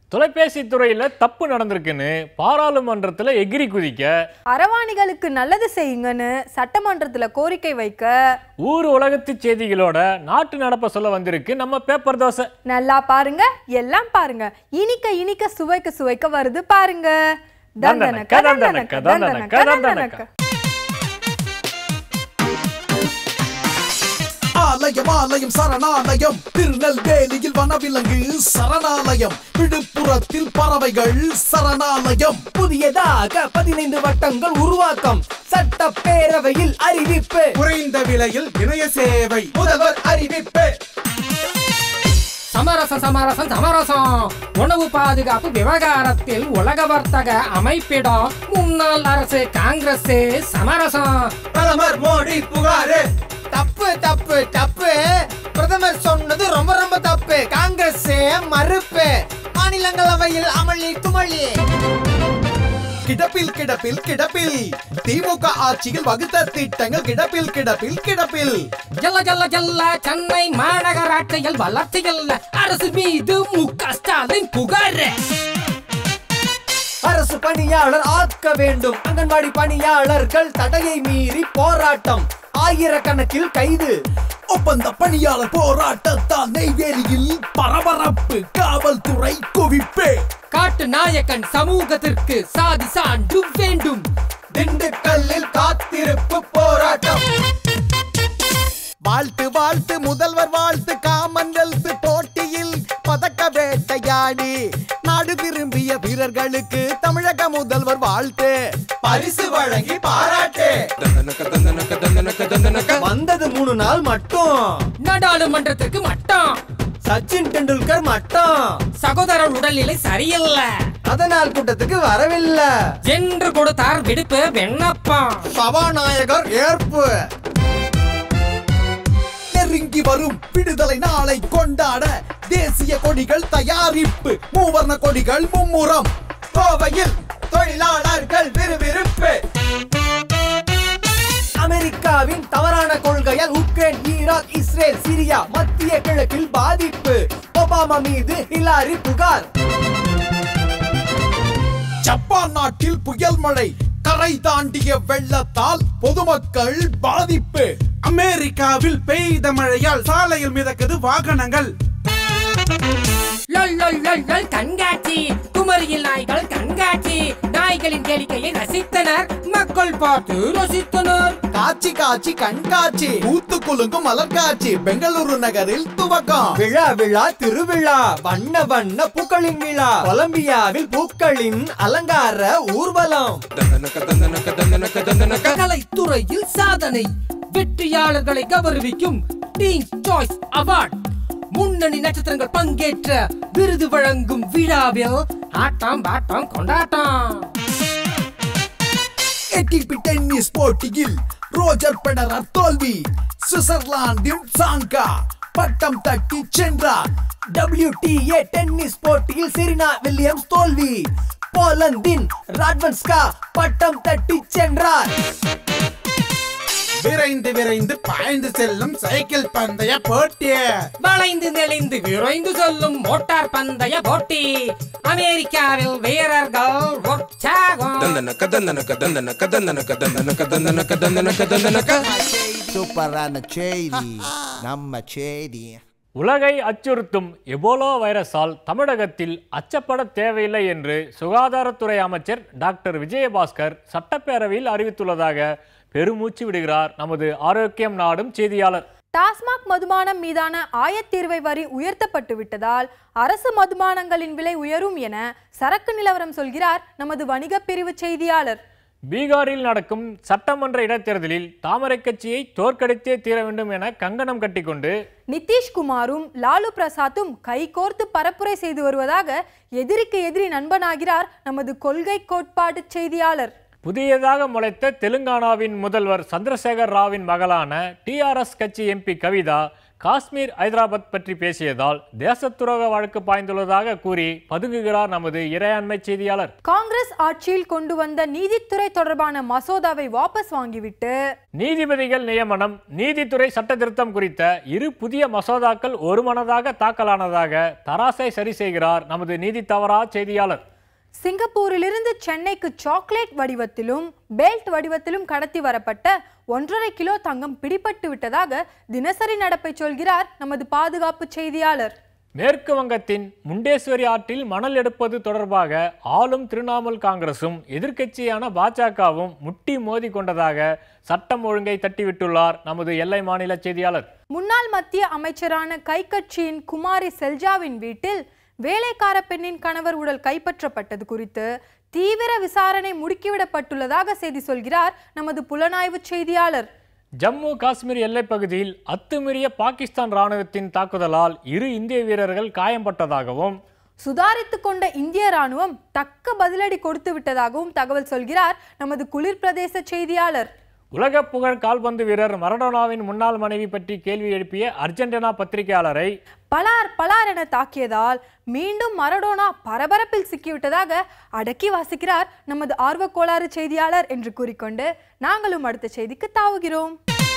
தொலைபேசி துறையில தப்பு நடந்திருக்குன்னு பாராளுமன்றத்துல எகிரி குதிக்க அரவாணிகளுக்கு நல்லது செய்யுங்கன்னு சட்டமன்றத்துல கோரிக்கை வைக்க ஊர் உலகத்து செய்திகளோட நாட்டு நடப்ப சொல்ல வந்திருக்கு நம்ம பேப்பர் தோசை நல்லா பாருங்க எல்லாம் பாருங்க இனிக்க இனிக்க சுவைக்க சுவைக்க வருது பாருங்க தந்தனக்க தந்தனக்க தந்தனக்க தந்தனக்க ஆலயம் ஆலயம் சரணாலயம் திருநெல்வேலியில் வனவிலங்கு சரணாலயம் விழுப்புரத்தில் பறவைகள் சரணாலயம் புதியதாக பதினைந்து வட்டங்கள் உருவாக்கம் சட்டப்பேரவையில் அறிவிப்பு குறைந்த விலையில் இணைய சேவை முதல்வர் அறிவிப்பு சமரசம் சமரசம் சமரசம் உணவு பாதுகாப்பு விவகாரத்தில் உலக வர்த்தக அமைப்பிடம் முன்னாள் அரசு காங்கிரஸ் சமரசம் பிரதமர் மோடி புகாரு தப்பு தப்பு தப்பு பிரதமர் சொன்னது ரொம்ப ரொம்ப தப்பு காங்கிரஸ் மறுப்பு மாநிலங்களவையில் அமளி துமளி கிடப்பில் கிடப்பில் கிடப்பில் திமுக ஆட்சியில் வகுத்த திட்டங்கள் கிடப்பில் கிடப்பில் கிடப்பில் ஜல்ல ஜல்ல ஜல்ல சென்னை மாநகராட்சியில் வளர்ச்சியில் அரசு மீது மு க ஸ்டாலின் புகார் அரசு பணியாளர் ஆக்க வேண்டும் அங்கன்வாடி பணியாளர்கள் தடையை மீறி போராட்டம் ஆயிரக்கணக்கில் கைது ஒப்பந்த பணியாளர் போராட்டத்தால் நெய்வேலியில் பரபரப்பு காவல்துறை குவிப்பே காட்டு நாயக்கன் சமூகத்திற்கு சாதி சான்று வேண்டும் திண்டுக்கல்லில் காத்திருப்பு போராட்டம் வாழ்த்து வாழ்த்து முதல்வர் வாழ்த்து காமன்வெல்த் போட்டியில் பதக்க வேட்டையாடி நாடு திரும்பிய வீரர்களுக்கு தமிழக முதல்வர் வாழ்த்து பரிசு வழங்கி பாராட்டு வந்தது மூணு நாள் மட்டும் நாடாளுமன்றத்திற்கு மட்டம் சச்சின் டெண்டுல்கர் மட்டும் சகோதரர் உடல்நிலை சரியில்லை அதனால் கூட்டத்துக்கு வரவில்லை என்று கொடுத்தார் விடுப்பு விண்ணப்பம் சபாநாயகர் ஏற்பு நெருங்கி வரும் விடுதலை நாளை கொண்டாட தேசிய கொடிகள் தயாரிப்பு மூவர்ண கொடிகள் மும்முரம் கோவையில் தொழிலாளர்கள் விறுவிறுப்பு அமெரிக்காவின் தவறான கொள்கையால் உக்ரைன் ஈராக் இஸ்ரேல் சிரியா மத்திய கிழக்கில் பாதிப்பு ஒபாமா மீது ஹிலாரி புகார் ஜப்பான் நாட்டில் புயல் மழை கரை தாண்டிய வெள்ளத்தால் பொதுமக்கள் பாதிப்பு அமெரிக்காவில் பெய்த மழையால் சாலையில் மிதக்குது வாகனங்கள் லொல் லொல் லொல் லொல் கண்காட்சி குமரியில் நாய்கள் கண்காட்சி நாய்களின் கேளிக்கையை ரசித்தனர் மக்கள் பார்த்து ரசித்தனர் காட்சி காட்சி கண்காட்சி பூத்து குலுங்கும் மலர்காட்சி பெங்களூரு நகரில் துவக்கம் விழா விழா திருவிழா வண்ண வண்ண பூக்களின் விழா கொலம்பியாவில் பூக்களின் அலங்கார ஊர்வலம் கலைத்துறையில் சாதனை வெற்றியாளர்களை கௌரவிக்கும் டீன் சாய்ஸ் அவார்ட் முன்னணி நட்சத்திரங்கள் பங்கேற்ற விருது வழங்கும் விழாவில் ஆட்டம் பாட்டம் கொண்டாட்டம் ஏடிபி டென்னிஸ் போட்டியில் ரோஜர் பெடரர் தோல்வி சுவிட்சர்லாந்தின் சாங்கா பட்டம் தட்டி சென்றார் WTA டென்னிஸ் போட்டியில் செரினா வில்லியம்ஸ் தோல்வி போலந்தின் ராட்வன்ஸ்கா பட்டம் தட்டி சென்றார் விரைந்து விரைந்து பாய்ந்து செல்லும் சைக்கிள் பந்தய போட்டி வளைந்து நெளிந்து விரைந்து செல்லும் மோட்டார் பந்தய போட்டி அமெரிக்காவில் வீரர்கள் உற்சாகம் சூப்பரான செய்தி நம்ம செய்தி உலகை அச்சுறுத்தும் எபோலா வைரஸால் தமிழகத்தில் அச்சப்பட தேவையில்லை என்று சுகாதாரத்துறை அமைச்சர் டாக்டர் விஜயபாஸ்கர் சட்டப்பேரவையில் அறிவித்துள்ளதாக பெருமூச்சு விடுகிறார் நமது ஆரோக்கியம் நாடும் செய்தியாளர் டாஸ்மாக் மதுபானம் மீதான ஆயத்தீர்வை வரி உயர்த்தப்பட்டு விட்டதால் அரசு மதுபானங்களின் விலை உயரும் என சரக்கு நிலவரம் சொல்கிறார் நமது வணிகப் பிரிவு செய்தியாளர் பீகாரில் நடக்கும் சட்டமன்ற இடைத்தேர்தலில் தாமரை கட்சியை தோற்கடித்தே தீர வேண்டும் என கங்கணம் கட்டிக்கொண்டு நிதிஷ்குமாரும் லாலு பிரசாத்தும் கைகோர்த்து பரப்புரை செய்து வருவதாக எதிரிக்கு எதிரி நண்பனாகிறார் நமது கொள்கை கோட்பாட்டு செய்தியாளர் புதியதாக முளைத்த தெலுங்கானாவின் முதல்வர் சந்திரசேகர் ராவின் மகளான டிஆர்எஸ் கட்சி எம்பி கவிதா காஷ்மீர் ஐதராபாத் பற்றி பேசியதால் தேசத்துரோக வழக்கு பாய்ந்துள்ளதாக கூறி பதுங்குகிறார் நமது இறையாண்மை செய்தியாளர் காங்கிரஸ் ஆட்சியில் கொண்டு வந்த நீதித்துறை தொடர்பான மசோதாவை வாபஸ் வாங்கிவிட்டு நீதிபதிகள் நியமனம் நீதித்துறை சட்ட திருத்தம் குறித்த இரு புதிய மசோதாக்கள் ஒருமனதாக தாக்கலானதாக தராசை சரி செய்கிறார் நமது நீதி தவறா செய்தியாளர் சிங்கப்பூரிலிருந்து சென்னைக்கு சாக்லேட் வடிவத்திலும் பெல்ட் வடிவத்திலும் கடத்தி வரப்பட்ட ஒன்றரை கிலோ தங்கம் பிடிபட்டு விட்டதாக தினசரி நடப்பை சொல்கிறார் நமது பாதுகாப்பு செய்தியாளர் மேற்கு வங்கத்தின் முண்டேஸ்வரி ஆற்றில் மணல் எடுப்பது தொடர்பாக ஆளும் திரிணாமுல் காங்கிரசும் எதிர்க்கட்சியான பாஜகவும் முட்டி மோதி கொண்டதாக சட்டம் ஒழுங்கை தட்டிவிட்டுள்ளார் நமது எல்லை மாநில செய்தியாளர் முன்னாள் மத்திய அமைச்சரான கைக்கட்சியின் குமாரி செல்ஜாவின் வீட்டில் வேலைக்கார பெண்ணின் கணவர் உடல் கைப்பற்றப்பட்டது குறித்து தீவிர விசாரணை முடுக்கிவிடப்பட்டுள்ளதாக செய்தி சொல்கிறார் நமது புலனாய்வு செய்தியாளர் ஜம்மு காஷ்மீர் எல்லைப் பகுதியில் அத்துமீறிய பாகிஸ்தான் ராணுவத்தின் தாக்குதலால் இரு இந்திய வீரர்கள் காயம்பட்டதாகவும் சுதாரித்து கொண்ட இந்திய ராணுவம் தக்க பதிலடி கொடுத்து விட்டதாகவும் தகவல் சொல்கிறார் நமது குளிர் பிரதேச செய்தியாளர் உலக புகழ் கால்பந்து வீரர் மரடோனாவின் முன்னாள் மனைவி பற்றி கேள்வி எழுப்பிய அர்ஜென்டினா பத்திரிகையாளரை பலார் பலார் என தாக்கியதால் மீண்டும் மரடோனா பரபரப்பில் சிக்கிவிட்டதாக அடக்கி வாசிக்கிறார் நமது ஆர்வக்கோளாறு செய்தியாளர் என்று கூறிக்கொண்டு நாங்களும் அடுத்த செய்திக்கு தாவுகிறோம்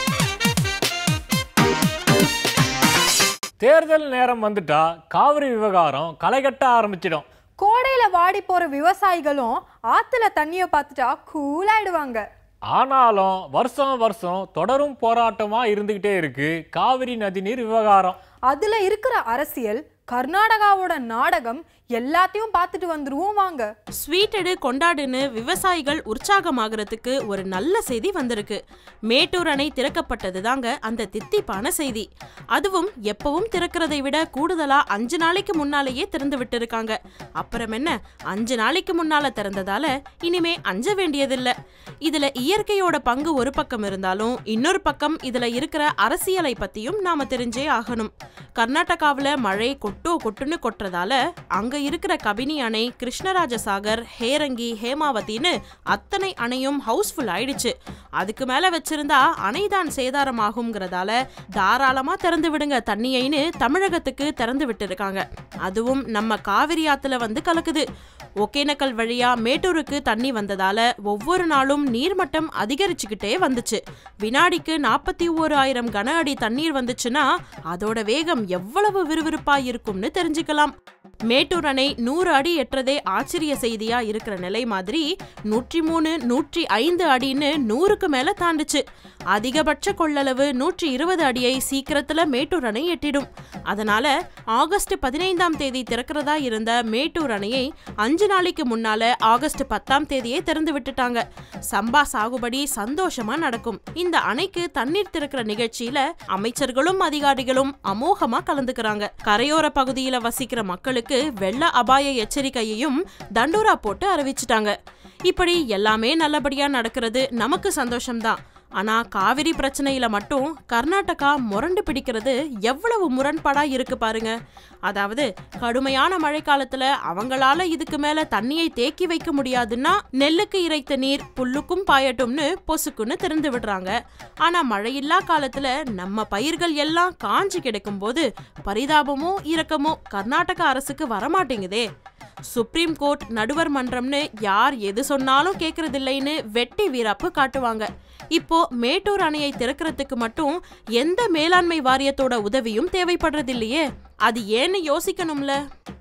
தேர்தல் நேரம் வந்துட்டா காவிரி விவகாரம் களைகட்ட ஆரம்பிச்சிடும் கோடையில வாடி போற விவசாயிகளும் ஆத்துல தண்ணிய பார்த்துட்டா கூல் ஆயிடுவாங்க ஆனாலும் வருஷம் வருஷம் தொடரும் போராட்டமா இருந்துகிட்டே இருக்கு காவிரி நதிநீர் விவகாரம் அதுல இருக்கிற அரசியல் கர்நாடகாவோட நாடகம் எல்லாத்தையும் பார்த்துட்டு வந்துருவோம் வாங்க ஸ்வீட்டடு கொண்டாடுன்னு விவசாயிகள் உற்சாகமாகறதுக்கு ஒரு நல்ல செய்தி வந்திருக்கு மேட்டூர் அணை திறக்கப்பட்டது தாங்க அந்த தித்திப்பான செய்தி அதுவும் எப்பவும் திறக்கிறதை விட கூடுதலா அஞ்சு நாளைக்கு முன்னாலேயே திறந்து விட்டுருக்காங்க அப்புறம் என்ன அஞ்சு நாளைக்கு முன்னால திறந்ததால இனிமே அஞ்ச வேண்டியதில்ல இதுல இயற்கையோட பங்கு ஒரு பக்கம் இருந்தாலும் இன்னொரு பக்கம் இதுல இருக்கிற அரசியலை பத்தியும் நாம தெரிஞ்சே ஆகணும் கர்நாடகாவுல மழை கொட்டோ கொட்டுன்னு கொட்டுறதால அங்க இருக்கிற கபினி அணை கிருஷ்ணராஜ சாகர் ஹேரங்கி ஹேமாவதின்னு அத்தனை அணையும் ஹவுஸ்ஃபுல் ஆயிடுச்சு அதுக்கு மேல வச்சிருந்தா அணைதான் சேதாரமாகுங்கிறதால தாராளமா திறந்து விடுங்க தண்ணியைன்னு தமிழகத்துக்கு திறந்து விட்டுருக்காங்க அதுவும் நம்ம காவிரி ஆத்துல வந்து கலக்குது ஒகேனக்கல் வழியா மேட்டூருக்கு தண்ணி வந்ததால ஒவ்வொரு நாளும் நீர்மட்டம் அதிகரிச்சுக்கிட்டே வந்துச்சு வினாடிக்கு நாற்பத்தி ஓரு ஆயிரம் கன அடி தண்ணீர் வந்துச்சுன்னா அதோட வேகம் எவ்வளவு விறுவிறுப்பா இருக்கும்னு தெரிஞ்சுக்கலாம் மேட்டூர் அணை நூறு அடி எட்டுறதே ஆச்சரிய செய்தியா இருக்கிற நிலை மாதிரி நூற்றி மூணு நூற்றி ஐந்து அடின்னு நூறுக்கு மேல தாண்டுச்சு அதிகபட்ச கொள்ளளவு நூற்றி இருபது அடியை சீக்கிரத்துல மேட்டூர் அணை எட்டிடும் அதனால ஆகஸ்ட் பதினைந்தாம் தேதி திறக்கிறதா இருந்த மேட்டூர் அணையை அஞ்சு நாளைக்கு முன்னால ஆகஸ்ட் பத்தாம் தேதியே திறந்து விட்டுட்டாங்க சம்பா சாகுபடி சந்தோஷமா நடக்கும் இந்த அணைக்கு தண்ணீர் திறக்கிற நிகழ்ச்சியில அமைச்சர்களும் அதிகாரிகளும் அமோகமா கலந்துக்கிறாங்க கரையோர பகுதியில வசிக்கிற மக்களுக்கு வெள்ள அபாய எச்சரிக்கையையும் தண்டோரா போட்டு அறிவிச்சிட்டாங்க இப்படி எல்லாமே நல்லபடியா நடக்கிறது நமக்கு சந்தோஷம்தான் ஆனா காவிரி பிரச்சனையில மட்டும் கர்நாடகா முரண்டு பிடிக்கிறது எவ்வளவு முரண்பாடா இருக்கு பாருங்க அதாவது கடுமையான மழைக்காலத்துல அவங்களால இதுக்கு மேல தண்ணியை தேக்கி வைக்க முடியாதுன்னா நெல்லுக்கு இறைத்த நீர் புல்லுக்கும் பாயட்டும்னு பொசுக்குன்னு திறந்து விடுறாங்க ஆனா மழையில்லா காலத்துல நம்ம பயிர்கள் எல்லாம் காஞ்சு கிடக்கும் போது பரிதாபமோ இரக்கமோ கர்நாடக அரசுக்கு வரமாட்டேங்குதே சுப்ரீம் கோர்ட் நடுவர் மன்றம்னு யார் எது சொன்னாலும் கேக்குறதில்லைன்னு வெட்டி வீராப்பு காட்டுவாங்க இப்போ மேட்டூர் அணையை திறக்கிறதுக்கு மட்டும் எந்த மேலாண்மை வாரியத்தோட உதவியும் தேவைப்படுறதில்லையே அது ஏன்னு யோசிக்கணும்ல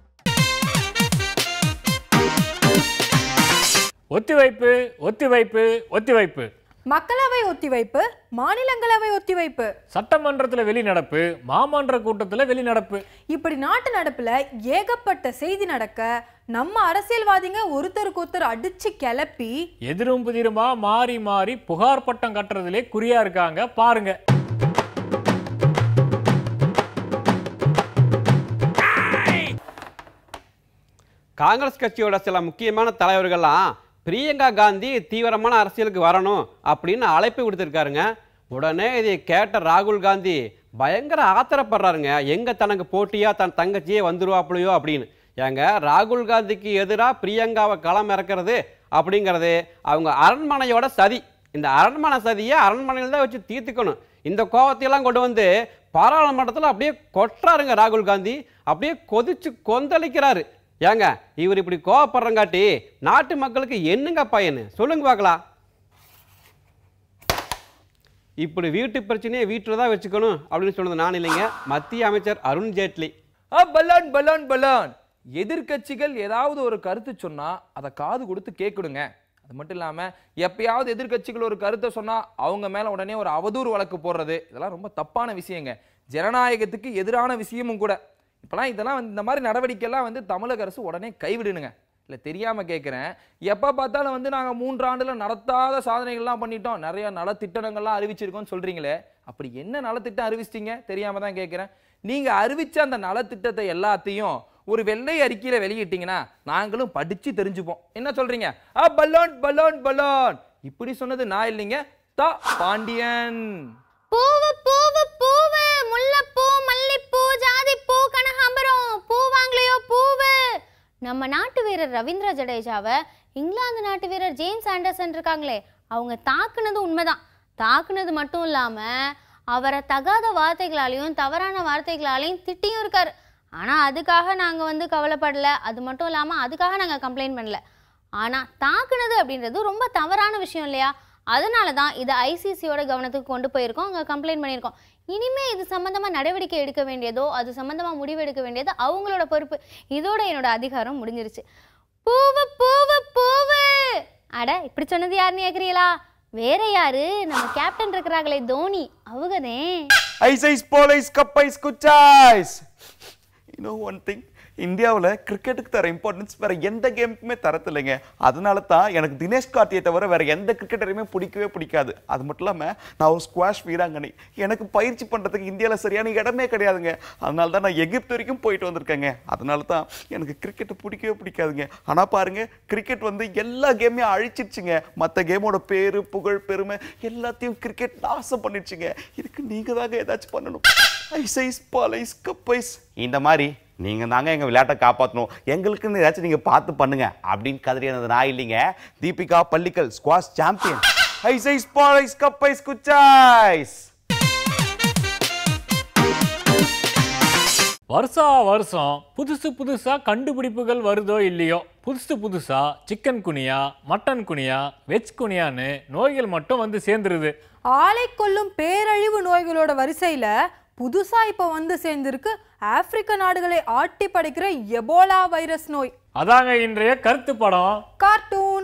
ஒத்திவைப்பு ஒத்திவைப்பு ஒத்திவைப்பு மக்களவை ஒத்திவைப்பு மாநிலங்களவை ஒத்திவைப்பு சட்டமன்றத்தில் வெளிநடப்பு மாமன்ற கூட்டத்தில் வெளிநடப்பு இப்படி நாட்டு நடப்புல ஏகப்பட்ட செய்தி நடக்க நம்ம அரசியல்வாதிங்க ஒருத்தருக்கு ஒருத்தர் அடிச்சு கிளப்பி எதிரும் புதிருமா மாறி மாறி புகார் பட்டம் கட்டுறதுலே குறியா இருக்காங்க பாருங்க காங்கிரஸ் கட்சியோட சில முக்கியமான தலைவர்கள்லாம் பிரியங்கா காந்தி தீவிரமான அரசியலுக்கு வரணும் அப்படின்னு அழைப்பு விடுத்திருக்காருங்க உடனே இதை கேட்ட ராகுல் காந்தி பயங்கர ஆத்திரப்படுறாருங்க எங்க தனக்கு போட்டியா தன் தங்கச்சியே வந்துருவாப்புலையோ அப்படின்னு ஏங்க ராகுல் காந்திக்கு எதிராக பிரியங்காவை களம் இறக்குறது அப்படிங்கிறது அவங்க அரண்மனையோட சதி இந்த அரண்மனை சதியை அரண்மனையில் தான் வச்சு தீர்த்துக்கணும் இந்த கோவத்தையெல்லாம் கொண்டு வந்து பாராளுமன்றத்தில் அப்படியே கொட்டுறாருங்க ராகுல் காந்தி அப்படியே கொதிச்சு கொந்தளிக்கிறாரு ஏங்க இவர் இப்படி கோவப்படுறங்காட்டி நாட்டு மக்களுக்கு என்னங்க பயனு சொல்லுங்க பார்க்கலாம் இப்படி வீட்டு பிரச்சனையை வீட்டில் தான் வச்சுக்கணும் அப்படின்னு சொன்னது நான் இல்லைங்க மத்திய அமைச்சர் அருண் ஜேட்லி ஆ பலான் பலான் பலான் எதிர்க்கட்சிகள் ஏதாவது ஒரு கருத்து சொன்னா அதை காது கொடுத்து கேட்கணுங்க அது மட்டும் இல்லாம எப்பயாவது எதிர்க்கட்சிகள் ஒரு கருத்தை சொன்னா அவங்க மேல உடனே ஒரு அவதூறு வழக்கு போடுறது இதெல்லாம் ரொம்ப தப்பான விஷயங்க ஜனநாயகத்துக்கு எதிரான விஷயமும் கூட இப்பெல்லாம் இதெல்லாம் வந்து இந்த மாதிரி நடவடிக்கைலாம் வந்து தமிழக அரசு உடனே கைவிடணுங்க இல்லை தெரியாம கேட்குறேன் எப்போ பார்த்தாலும் வந்து நாங்கள் மூன்று ஆண்டுல நடத்தாத சாதனைகள்லாம் பண்ணிட்டோம் நிறைய நலத்திட்டங்கள்லாம் அறிவிச்சிருக்கோம்னு சொல்றீங்களே அப்படி என்ன நலத்திட்டம் அறிவிச்சிட்டீங்க தெரியாம தான் கேட்குறேன் நீங்க அறிவிச்ச அந்த நலத்திட்டத்தை எல்லாத்தையும் ஒரு வெள்ளை அறிக்கையில வெளியிட்டீங்கன்னா நாங்களும் படிச்சு தெரிஞ்சுப்போம் என்ன சொல்றீங்க ஆ பலோன் பலோன் பலோன் இப்படி சொன்னது நான் இல்லைங்க தா பாண்டியன் பூவு பூவு பூவு முல்லைப்பூ மல்லிப்பூ ஜாதிப்பூ கனகாம்பரம் பூ வாங்கலையோ பூவு நம்ம நாட்டு வீரர் ரவீந்திர ஜடேஜாவை இங்கிலாந்து நாட்டு வீரர் ஜேம்ஸ் ஆண்டர்சன் இருக்காங்களே அவங்க தாக்குனது உண்மைதான் தாக்குனது மட்டும் இல்லாம அவரை தகாத வார்த்தைகளாலையும் தவறான வார்த்தைகளாலையும் திட்டியும் இருக்காரு ஆனா அதுக்காக நாங்க வந்து கவலைப்படல அது மட்டும் இல்லாம அதுக்காக நாங்க கம்ப்ளைண்ட் பண்ணல ஆனா தாக்குனது அப்படின்றது ரொம்ப தவறான விஷயம் இல்லையா அதனால தான் இதை ஐசிசியோட கவனத்துக்கு கொண்டு போயிருக்கோம் அங்கே கம்ப்ளைண்ட் பண்ணியிருக்கோம் இனிமே இது சம்பந்தமா நடவடிக்கை எடுக்க வேண்டியதோ அது சம்பந்தமா முடிவு எடுக்க வேண்டியதோ அவங்களோட பொறுப்பு இதோட என்னோட அதிகாரம் முடிஞ்சிருச்சு பூவு பூவு பூவு அட இப்படி சொன்னது யாருன்னு கேக்குறீங்களா வேற யாரு நம்ம கேப்டன் இருக்கிறாங்களே தோனி அவங்கதே ஐஸ் ஐஸ் போலைஸ் கப்பைஸ் குச்சாய்ஸ் இன்னும் ஒன் திங் இந்தியாவில் கிரிக்கெட்டுக்கு தர இம்பார்ட்டன்ஸ் வேற எந்த கேமுக்குமே தரத்தில்லைங்க அதனால தான் எனக்கு தினேஷ் கார்த்தியை தவிர வேற எந்த கிரிக்கெட்டரையுமே பிடிக்கவே பிடிக்காது அது மட்டும் இல்லாமல் நான் ஒரு ஸ்குவாஷ் வீராங்கனை எனக்கு பயிற்சி பண்ணுறதுக்கு இந்தியாவில் சரியான இடமே கிடையாதுங்க அதனால தான் நான் எகிப்து வரைக்கும் போயிட்டு வந்திருக்கேங்க அதனால தான் எனக்கு கிரிக்கெட்டை பிடிக்கவே பிடிக்காதுங்க ஆனால் பாருங்க கிரிக்கெட் வந்து எல்லா கேமையும் அழிச்சிருச்சுங்க மற்ற கேமோட பேரு புகழ் பெருமை எல்லாத்தையும் கிரிக்கெட் நாசம் பண்ணிடுச்சுங்க இதுக்கு நீங்கள் தாங்க ஏதாச்சும் பண்ணணும் ஐஸ் ஐஸ் பாலைஸ் கப்பைஸ் இந்த மாதிரி நீங்க தாங்க எங்க விளையாட்டை காப்பாற்றணும் எங்களுக்குன்னு ஏதாச்சும் நீங்க பார்த்து பண்ணுங்க அப்படின்னு கதறினது நான் இல்லைங்க Deepika Pallikal squash champion ice ice பாலைஸ் கப்பைஸ் குச்சாய்ஸ் வருஷா வருஷம் புதுசு புதுசா கண்டுபிடிப்புகள் வருதோ இல்லையோ புதுசு புதுசா சிக்கன் குனியா மட்டன் குனியா வெஜ் குனியான்னு நோய்கள் மட்டும் வந்து சேர்ந்துருது ஆளை கொல்லும் பேரழிவு நோய்களோட வரிசையில புதுசா இப்ப வந்து சேர்ந்திருக்கு ஆப்பிரிக்க நாடுகளை ஆட்டி படைக்கிற எபோலா வைரஸ் நோய் அதாங்க இன்றைய கருத்து படம் கார்ட்டூன்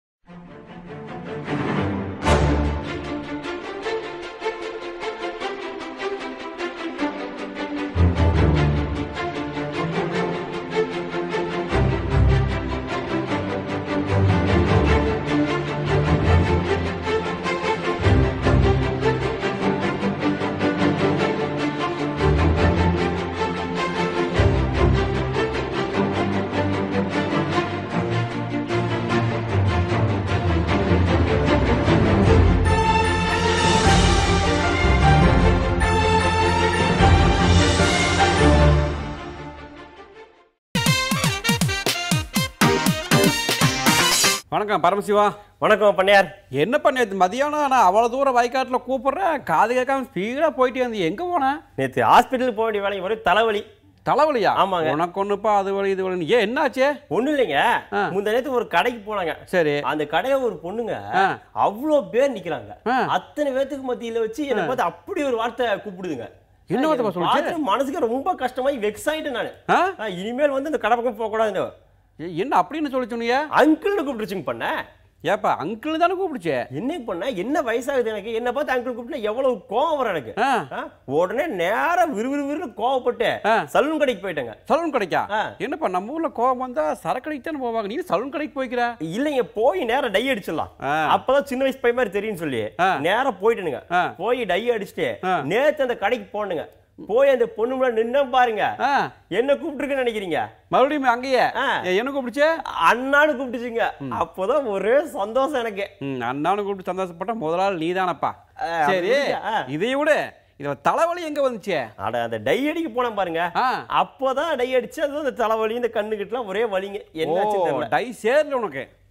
வணக்கம் பரமசிவா வணக்கம் பண்ணையார் என்ன பண்ண மதியானம் நான் அவ்வளோ தூரம் வயக்காட்டில் கூப்பிட்றேன் காது கேட்காம ஸ்பீடாக போயிட்டே வந்து எங்கே போனேன் நேற்று ஹாஸ்பிட்டல் போக வேண்டிய வேலை ஒரே தலைவலி தலைவலியா ஆமாங்க. உனக்கு ஒன்றுப்பா அது வலி இது வலி ஏன் என்னாச்சே ஒண்ணும் இல்லைங்க முந்த நேரத்து ஒரு கடைக்கு போனாங்க சரி அந்த கடையில ஒரு பொண்ணுங்க அவ்வளோ பேர் நிக்கிறாங்க அத்தனை பேத்துக்கு மத்தியில வச்சு என்ன பார்த்து அப்படி ஒரு வார்த்தை கூப்பிடுதுங்க என்ன வார்த்தை எனக்கு சொல்லுச்சு? பார்த்து மனசுக்கு ரொம்ப கஷ்டமாயி வெக்ஸ் ஆயிட்டேன் நானு ஆ? ஆ, இனிமேல் வந்து இந்த கடை பக்கம் போக கூடாது என்ன அப்படின்னு சொல்லி சொன்னீங்க அங்கிள்னு கூப்பிட்டுச்சுங்க பண்ண ஏப்பா அங்கிள் தானே கூப்பிடுச்சே என்ன பண்ண என்ன வயசாகுது எனக்கு என்ன பார்த்து அங்கிள் கூப்பிட்டு எவ்வளவு கோவம் வரும் எனக்கு ஆ? உடனே நேரா விறுவிறுவிறு கோவப்பட்டு சலூன் கடைக்கு போயிட்டேங்க சலூன் கடைக்கா என்னப்பா நம்ம ஊர்ல கோவம் வந்தா சரக்கடைக்கு தானே போவாங்க நீ சலூன் கடைக்கு போய்க்கிற இல்லைங்க போய் நேரா டை அடிச்சிடலாம் அப்பதான் சின்ன வயசு பையன் மாதிரி தெரியும்னு சொல்லி நேரா போயிட்டுனுங்க போய் டை அடிச்சுட்டு நேத்து அந்த கடைக்கு போனுங்க போய் அந்த பொண்ணு முன்னாடி நின்னு பாருங்க என்ன கூப்பிட்டுருக்குன்னு நினைக்கிறீங்க மறுபடியும் அங்கேயே என்ன கூப்பிடுச்சு அண்ணான்னு கூப்பிட்டுச்சுங்க அப்போதான் ஒரே சந்தோஷம் எனக்கு ம், அண்ணானு கூப்பிட்டு சந்தோஷப்பட்ட முதலாளி நீதானப்பா ஆ, சரி அப்படியா? ஆ. இதை விட இதுல தலைவலி எங்க வந்துச்சு அட அந்த டை அடிக்க போனேன் பாருங்க அப்போதான் டை அடிச்சு அது அந்த தலைவலி இந்த கண்ணு கிட்டலாம் ஒரே வலிங்க என்னாச்சு ஓ, தெரியல டை சேரல உனக்கு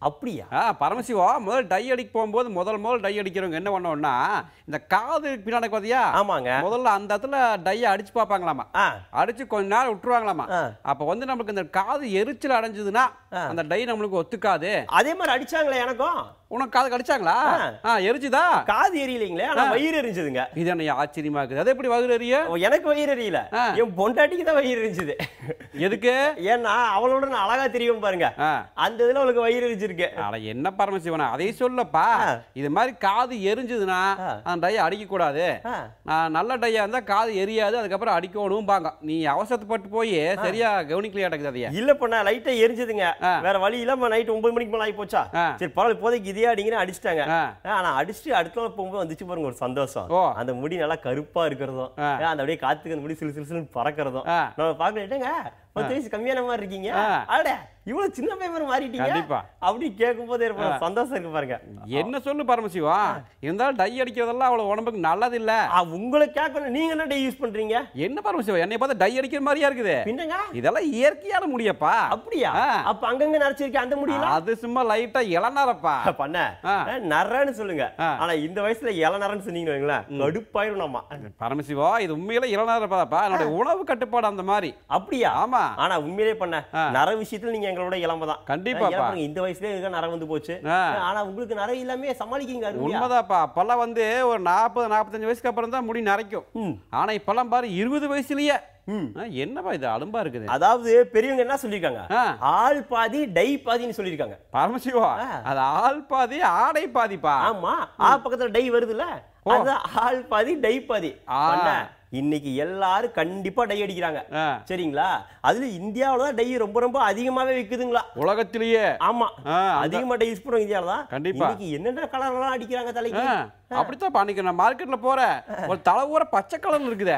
அப்படியா ஆ பரமசிவா முதல் டை அடிக்க போகும்போது முதல் முதல் டை அடிக்கிறவங்க என்ன பண்ணோம்னா இந்த காது பின்னாடி பார்த்தியா ஆமாங்க முதல்ல அந்த இடத்துல டையை அடிச்சு பார்ப்பாங்களாமா அடிச்சு கொஞ்ச நேரம் விட்டுருவாங்களாமா அப்ப வந்து நமக்கு இந்த காது எரிச்சல் அடைஞ்சதுன்னா அந்த டை நம்மளுக்கு ஒத்துக்காது அதே மாதிரி அடிச்சாங்களே எனக்கும் உனக்கு காது கடிச்சாங்களா ஆ எரிச்சுதா காது எரியலைங்களே ஆனா வயிறு எரிஞ்சதுங்க இது என்ன ஆச்சரியமா இருக்குது அது எப்படி வயிறு எரிய எனக்கு வயிறு எரியல என் பொண்டாட்டிக்கு தான் வயிறு எரிஞ்சது எதுக்கு ஏன்னா அவளோட நான் அழகா தெரியும் பாருங்க அந்த இதுல அவளுக்கு வயிறு எரிஞ்சிருக்கு அட என்ன பரமசிவனா அதை சொல்லப்பா இது மாதிரி காது எரிஞ்சதுன்னா அந்த டையை அடிக்க கூடாது நான் நல்ல டையா இருந்தா காது எரியாது அதுக்கப்புறம் அடிக்கணும் பாங்க நீ அவசரப்பட்டு போய் சரியா கவனிக்கலையா இருக்குது அதைய இல்ல பண்ண லைட்டா எரிஞ்சதுங்க வேற வழி இல்லாம நைட் ஒன்பது மணிக்கு மேல ஆகி போச்சா சரி பரவாயில்ல இப்போதைக்கு இதே அடிங்கன்னு அடிச்சிட்டாங்க ஆனா அடிச்சுட்டு அடுத்த நாள் போகும்போது வந்துச்சு பாருங்க ஒரு சந்தோஷம் அந்த முடி நல்லா கருப்பா இருக்கிறதும் அந்த அப்படியே காத்துக்கு அந்த முடி சிலு சிலு சிலுன்னு பறக்கிறதும் நம்ம பாக்கலட்டேங்க பத்து வயசு கம்மியான மாதிரி இருக்கீங்க அட இவ்வளவு சின்ன பையன் மாதிரி மாறிட்டீங்க கண்டிப்பா. அப்படி கேட்கும் போது சந்தோஷம் இருக்கு பாருங்க என்ன சொல்லு பரமசிவா இருந்தாலும் டை அடிக்கிறதெல்லாம் அவ்வளவு உடம்புக்கு நல்லது இல்ல உங்களை கேட்கணும் நீங்க என்ன டை யூஸ் பண்றீங்க என்ன பரமசிவா என்னை பார்த்தா டை அடிக்கிற மாதிரியா இருக்குது பின்னங்க இதெல்லாம் இயற்கையான முடியப்பா அப்படியா அப்ப அங்கங்க நரைச்சிருக்கேன் அந்த முடியல அது சும்மா லைட்டா இளநரப்பா பண்ண நரன்னு சொல்லுங்க ஆனா இந்த வயசுல இளநரன்னு சொன்னீங்கன்னு வைங்களேன் கடுப்பாயிரும் நம்ம பரமசிவா இது உண்மையில இளநரப்பாப்பா என்னோட உணவு கட்டுப்பாடு அந்த மாதிரி அப்படியா ஆமா ஆனா உண்மையிலே பண்ண நர விஷயத்துல நீங்க எங்களோட இளம தான் கண்டிப்பாப்பா. இந்த வயசுலயே இருக்க நர வந்து போச்சு ஆனா உங்களுக்கு நர இல்லாமே சமாளிக்கீங்க அருமையா. உண்மைதாப்பா அப்பெல்லாம் வந்து ஒரு நாற்பது நாற்பத்தஞ்சு வயசுக்கு அப்புறம் தான் முடி நரைக்கும் ஆனா இப்பெல்லாம் பாரு இருபது வயசுலயே ஆ, என்னப்பா இது அலும்பா இருக்குது அதாவது பெரியவங்க என்ன சொல்லிருக்காங்க ஆள் பாதி டை பாதின்னு சொல்லிருக்காங்க பரமசிவா அது ஆள் பாதி ஆடை பாதிப்பா ஆமா ஆ பக்கத்துல டை வருதுல்ல அது ஆள் பாதி டை பாதி பண்ண, இன்னைக்கு எல்லாரும் கண்டிப்பா டை அடிக்கிறாங்க சரிங்களா அதுல இந்தியாவுல தான் டை ரொம்ப ரொம்ப அதிகமாவே விக்குதுங்களா உலகத்திலேயே ஆமா ஆ, அந்த- அதிகமா டை யூஸ் பண்றோம் இந்தியாவுல தான் கண்டிப்பா. இன்னைக்கு என்னென்ன கலர் எல்லாம் அடிக்கிறாங்க தலைக்கு ஆ, அப்படித்தான் பண்ணிக்க நான் மார்க்கெட்ல போறேன் ஒரு தலை ஊற பச்சை கலர்ல இருக்குதே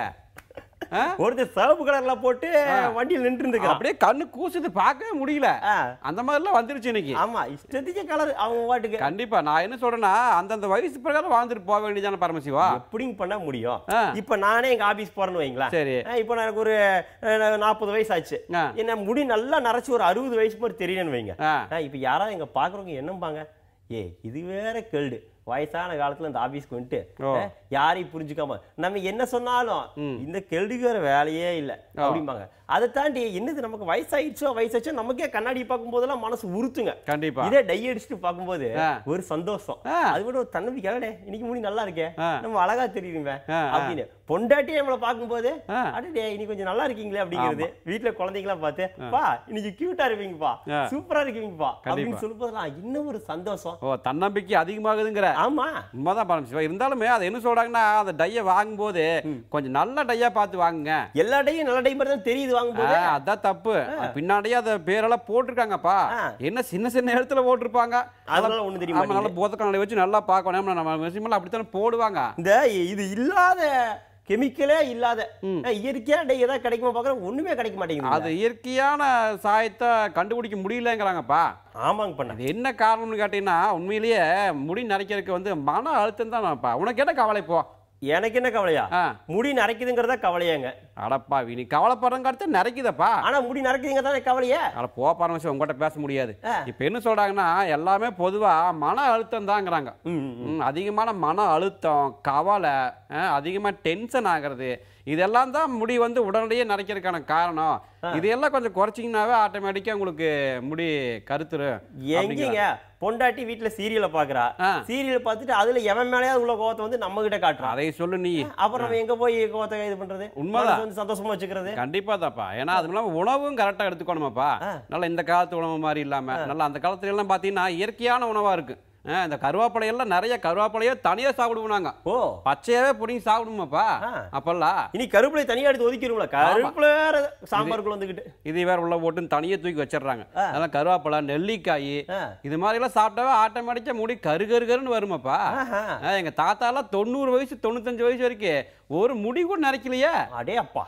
ஆ? ஒருத்தர் சிவப்பு கலர்ல போட்டு வண்டியில் நின்று இருக்கு அப்படியே கண்ணு கூசுது பார்க்கவே முடியல அந்த மாதிரிலாம் வந்துருச்சு இன்னைக்கு ஆமா இஷ்டத்துக்கு கலர் அவங்க வாட்டுக்கு கண்டிப்பா நான் என்ன சொல்றேன்னா அந்தந்த வயசு பிரகாரம் வாழ்ந்துட்டு போக வேண்டியதான பரமசிவா எப்படிங்க பண்ண முடியும் இப்ப நானே எங்க ஆபீஸ் போறேன்னு வைங்களேன் சரி. ஆ, இப்ப நான் எனக்கு ஒரு நாற்பது வயசு ஆச்சு என்ன முடி நல்லா நரைச்சு ஒரு அறுபது வயசு மாதிரி தெரியணும்னு வைங்க ஆ, இப்ப யாராவது எங்க பாக்குறவங்க என்னம்பாங்க ஏ இது வேற கேள்டு வயசான காலத்துல இந்த ஆபீஸ்க்கு வந்துட்டு ஓ. ஆ, யாரையும் புரிஞ்சுக்காம நம்ம என்ன சொன்னாலும் இந்த கேள்விக்கு வேற வேலையே இல்ல அப்படிம்பாங்க அதை தாண்டி என்னது நமக்கு வயசாயிடுச்சோ வயசாச்சோ நமக்கே கண்ணாடி பார்க்கும் போதெல்லாம் மனசு உறுத்துங்க கண்டிப்பா இதே டை அடிச்சுட்டு பார்க்கும்போது ஆ. ஒரு சந்தோஷம் அது விட ஒரு தன்னம்பிக்கை அடடே இன்னைக்கு முடி நல்லா இருக்கே ஆ. நம்ம அழகா தெரியுமே ஆ, ஆ. அப்படின்னு பொண்டாட்டி நம்மளை பார்க்கும்போது அடடே இன்னைக்கு கொஞ்சம் நல்லா இருக்கீங்களே அப்படிங்கிறது வீட்டுல குழந்தைங்களாம் பார்த்து பா இன்னைக்கு கியூட்டா இருப்பீங்கப்பா ஆ. சூப்பரா இருக்கீங்கப்பா அப்படின்னு கண்டிப்பா. சொல்லும்போதெல்லாம் இன்னும் ஒரு சந்தோஷம் ஓ தன்னம்பிக்கை அதிகமாகுதுங்கிற ஆமா உண்மைதான் பரமசிவா இருந்தாலுமே அதை என்ன சொல்றாங்கன்னா அந்த டையை வாங்கும்போது கொஞ்சம் நல்ல டையா பார்த்து வாங்குங்க எல்லா டையும் நல்ல டை மாதிரி தான் தெரியுது வாங்கும்போது ஆ, அதான் தப்பு அது பின்னாடியே அதை பேரெல்லாம் போட்டிருக்காங்கப்பா என்ன சின்ன சின்ன இடத்துல போட்டிருப்பாங்க அதனால ஒண்ணும் தெரிய ஆமா, நல்லா மாட்டேங்குது. போதக்கணலை வச்சு நல்லா பார்க்கணும் நம்ம மெசிமெல்லாம் அப்படித்தானே போடுவாங்க இந்த இது இல்லாத கெமிக்கலே இல்லாத இயற்கையா டை ஏதாவது கிடைக்குமா பாக்குறேன் ஒண்ணுமே கிடைக்க மாட்டேங்குது அது இயற்கையான சாயத்தை கண்டுபிடிக்க முடியலங்கிறாங்கப்பா ஆமாங்க பண்ண அது என்ன காரணம்னு கேட்டீங்கன்னா உண்மையிலேயே முடி நரைக்கிறதுக்கு வந்து மன அழுத்தம் தான்ப்பா உனக்கு என்ன கவலை இப்போ எனக்கு என்ன கவலையா முடி நரைக்குதுங்கிறதா கவலையாங்க அடப்பா நீ கவலைப்படுறங்க அடுத்து நரைக்குதப்பா ஆனா முடி நரைக்குதுங்க தானே கவலையா அட போ பரமசிவம் உங்ககிட்ட பேச முடியாது இப்போ என்ன சொல்றாங்கன்னா எல்லாமே பொதுவா மன அழுத்தம் தாங்கிறாங்க ம், அதிகமான மன அழுத்தம் கவலை அஹ், அதிகமா டென்ஷன் ஆகிறது இதெல்லாம் தான் முடி வந்து உடனடியே நரைக்கிறதுக்கான காரணம் இதையெல்லாம் கொஞ்சம் குறைச்சிங்கனாவே ஆட்டோமேட்டிக்கா உங்களுக்கு முடி கருத்துரு எங்கீங்க பொண்டாட்டி வீட்டுல சீரியலை பாக்குறா சீரியல் பார்த்துட்டு அதுல எவன் மேலேயாவது உள்ள கோவத்தை வந்து நம்ம கிட்ட காட்டுறான் அதை சொல்லு நீ அப்புறம் நம்ம எங்க போய் கோவத்தை இது பண்றது உண்மைதான். மனசு வந்து சந்தோஷமா வச்சுக்கிறது கண்டிப்பா தாப்பா ஏன்னா அது இல்லாம உணவும் கரெக்டா எடுத்துக்கணுமாப்பா நல்லா இந்த காலத்து உணவு மாதிரி இல்லாம நல்லா அந்த காலத்துல எல்லாம் பாத்தீங்கன்னா இயற்கையான உணவா இருக்கு ஆ, இந்த கருவேப்பிலை எல்லாம் நிறைய கருவேப்பிலையே தனியா சாப்பிடுவாங்க ஓ பச்சையாவே புடிங்கி சாப்பிடுமாப்பா அப்பெல்லாம் இனி கருவேப்பிலை தனியா எடுத்து ஒதுக்கிடுவோம்ல கருவேப்பிலை வேற சாம்பாருக்குள்ள வந்துகிட்டு இது வேற உள்ள போட்டு தனியா தூக்கி வச்சிடுறாங்க அதெல்லாம் கருவேப்பிலை நெல்லிக்காய் இது மாதிரி எல்லாம் சாப்பிட்டாவே ஆட்டோமேட்டிக்கா முடி கரு கரு கருன்னு வருமாப்பா ஆ, எங்க தாத்தா எல்லாம் தொண்ணூறு வயசு தொண்ணூத்தஞ்சு வயசு வரைக்கும் ஒரு முடி கூட நரைக்கலையே அடே அப்பா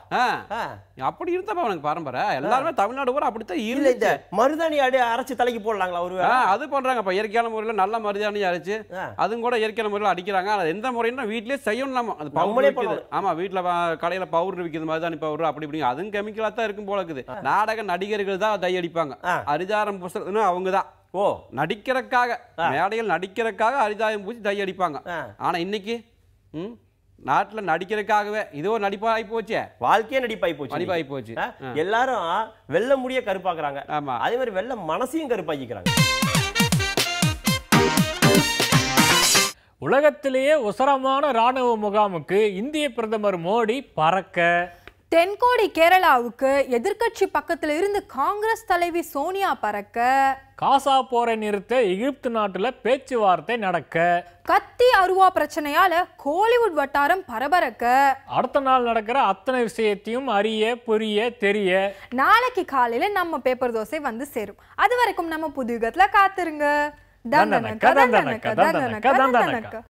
அப்படி இருந்தப்பா உனக்கு பரம்பரை எல்லாருமே தமிழ்நாடு கூட அப்படித்தான் இல்ல இந்த இருந்துச்சு மருதாணி அடி அரைச்சு தலைக்கு போடலாங்களா ஒரு ஆ, அது பண்றாங்கப்பா இயற்கையான முறையில நல்ல மருதாணி அரைச்சு அதுவும் கூட இயற்கையான முறையில் அடிக்கிறாங்க அது எந்த முறைன்னா வீட்லயே செய்யணும் நம்ம அது நம்மளே பவுடர் விற்குது பண்ணணும். ஆமா வீட்டுல வ- கடையில பவுடர் விற்குது மருதாணி பவுடர் அப்படி இப்படி அதுவும் கெமிக்கலா தான் இருக்கும் போல இருக்குது நாடக நடிகர்கள் தான் டை அடிப்பாங்க அரிதாரம் புசத்துன்னு அவங்க தான் ஓ நடிக்கிறதுக்காக மேடையில் நடிக்கிறதுக்காக அரிதாயம் பூச்சி டை அடிப்பாங்க ஆனா இன்னைக்கு ம் நாட்டுல நடிக்கிறதுக்காகவே இதோ நடிப்பா ஆகி போச்சே வாழ்க்கையே நடிப்பாய் போச்சு நடிப்பாகி போச்சு ஆ? எல்லாரும் வெள்ள முடிய கருப்பாக்குறாங்க ஆமா அதே மாதிரி வெள்ள மனசையும் கருப்பாக்கிக்கிறாங்க உலகத்திலேயே உசரமான ராணுவ முகாமுக்கு இந்திய பிரதமர் மோடி பறக்க தென்கோடி கேரளாவுக்கு எதிர்க்கட்சி பக்கத்துல இருந்து காங்கிரஸ் தலைவி சோனியா பறக்க காசா போரை நிறுத்த எகிப்து நாட்டுல பேச்சுவார்த்தை நடக்க கத்தி அருவா பிரச்சனையால கோலிவுட் வட்டாரம் பரபரக்க அடுத்த நாள் நடக்கிற அத்தனை விஷயத்தையும் அறிய புரிய தெரிய நாளைக்கு காலையில நம்ம பேப்பர் தோசை வந்து சேரும் அது வரைக்கும் நம்ம புது யுகத்துல காத்துருங்க தந்தனக்க தந்தனக்க தந்தனக்க தந்தனக்க